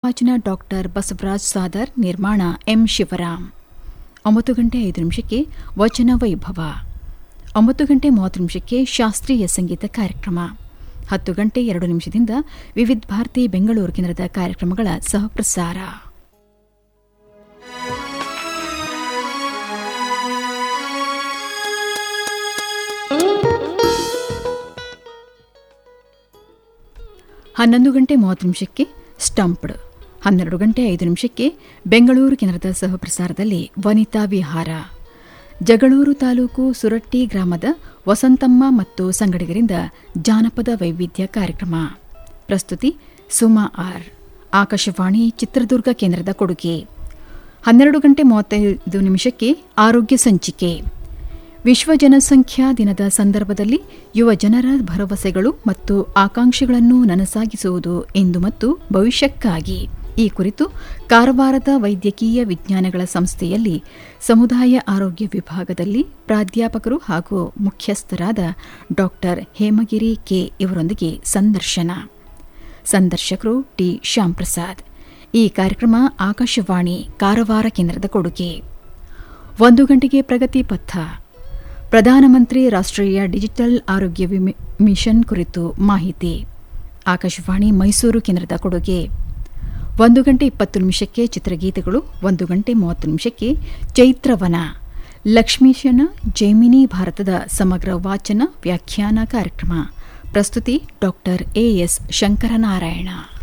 ವಾಚನ ಡಾಕ್ಟರ್ ಬಸವರಾಜ್ ಸಾದರ್ ನಿರ್ಮಾಣ ಎಂ ಶಿವರಾಮ್ ಒಂಬತ್ತು ಗಂಟೆ ಐದು ನಿಮಿಷಕ್ಕೆ ವಚನ ವೈಭವ ಒಂಬತ್ತು ಗಂಟೆ ಮೂವತ್ತು ನಿಮಿಷಕ್ಕೆ ಶಾಸ್ತ್ರೀಯ ಸಂಗೀತ ಕಾರ್ಯಕ್ರಮ ಹತ್ತು ಗಂಟೆ ಎರಡು ನಿಮಿಷದಿಂದ ವಿವಿಧ ಭಾರತಿ ಬೆಂಗಳೂರು ಕೇಂದ್ರದ ಕಾರ್ಯಕ್ರಮಗಳ ಸಹಪ್ರಸಾರ ಹನ್ನೊಂದು ಗಂಟೆ ಮೂವತ್ತು ನಿಮಿಷಕ್ಕೆ ಸ್ಟಂಪ್ಡ್ ಹನ್ನೆರಡು ಗಂಟೆ ಐದು ನಿಮಿಷಕ್ಕೆ ಬೆಂಗಳೂರು ಕೇಂದ್ರದ ಸಹಪ್ರಸಾರದಲ್ಲಿ ವನಿತಾ ವಿಹಾರ ಜಗಳೂರು ತಾಲೂಕು ಸುರಟ್ಟಿ ಗ್ರಾಮದ ವಸಂತಮ್ಮ ಮತ್ತು ಸಂಗಡಿಗರಿಂದ ಜಾನಪದ ವೈವಿಧ್ಯ ಕಾರ್ಯಕ್ರಮ ಪ್ರಸ್ತುತಿ ಸುಮಾ ಆರ್ ಆಕಾಶವಾಣಿ ಚಿತ್ರದುರ್ಗ ಕೇಂದ್ರದ ಕೊಡುಗೆ ಹನ್ನೆರಡು ಗಂಟೆ ಮೂವತ್ತೈದು ನಿಮಿಷಕ್ಕೆ ಆರೋಗ್ಯ ಸಂಚಿಕೆ ವಿಶ್ವ ಜನಸಂಖ್ಯಾ ದಿನದ ಸಂದರ್ಭದಲ್ಲಿ ಯುವ ಜನರ ಭರವಸೆಗಳು ಮತ್ತು ಆಕಾಂಕ್ಷೆಗಳನ್ನು ನನಸಾಗಿಸುವುದು ಎಂದು ಮತ್ತು ಭವಿಷ್ಯಕ್ಕಾಗಿ ಈ ಕುರಿತು ಕಾರವಾರದ ವೈದ್ಯಕೀಯ ವಿಜ್ಞಾನಗಳ ಸಂಸ್ಥೆಯಲ್ಲಿ ಸಮುದಾಯ ಆರೋಗ್ಯ ವಿಭಾಗದಲ್ಲಿ ಪ್ರಾಧ್ಯಾಪಕರು ಹಾಗೂ ಮುಖ್ಯಸ್ಥರಾದ ಡಾಕ್ಟರ್ ಹೇಮಗಿರಿ ಕೆ ಇವರೊಂದಿಗೆ ಸಂದರ್ಶನ ಸಂದರ್ಶಕರು ಟಿ ಶ್ಯಾಂಪ್ರಸಾದ್ ಈ ಕಾರ್ಯಕ್ರಮ ಆಕಾಶವಾಣಿ ಕಾರವಾರ ಕೇಂದ್ರದ ಕೊಡುಗೆ ಒಂದು ಗಂಟೆಗೆ ಪ್ರಗತಿ ಪಥ ಪ್ರಧಾನಮಂತ್ರಿ ರಾಷ್ಟ್ರೀಯ ಡಿಜಿಟಲ್ ಆರೋಗ್ಯ ವಿಮೆ ಮಿಷನ್ ಕುರಿತು ಮಾಹಿತಿ ಆಕಾಶವಾಣಿ ಮೈಸೂರು ಕೇಂದ್ರದ ಕೊಡುಗೆ ಒಂದು ಗಂಟೆ ಇಪ್ಪತ್ತು ನಿಮಿಷಕ್ಕೆ ಚಿತ್ರಗೀತೆಗಳು ಒಂದು ಗಂಟೆ ಮೂವತ್ತು ನಿಮಿಷಕ್ಕೆ ಚೈತ್ರವನ ಲಕ್ಷ್ಮೀಶನ ಜೈಮಿನಿ ಭಾರತದ ಸಮಗ್ರ ವಾಚನ ವ್ಯಾಖ್ಯಾನ ಕಾರ್ಯಕ್ರಮ ಪ್ರಸ್ತುತಿ ಡಾಕ್ಟರ್ ಎಎಸ್ ಶಂಕರನಾರಾಯಣ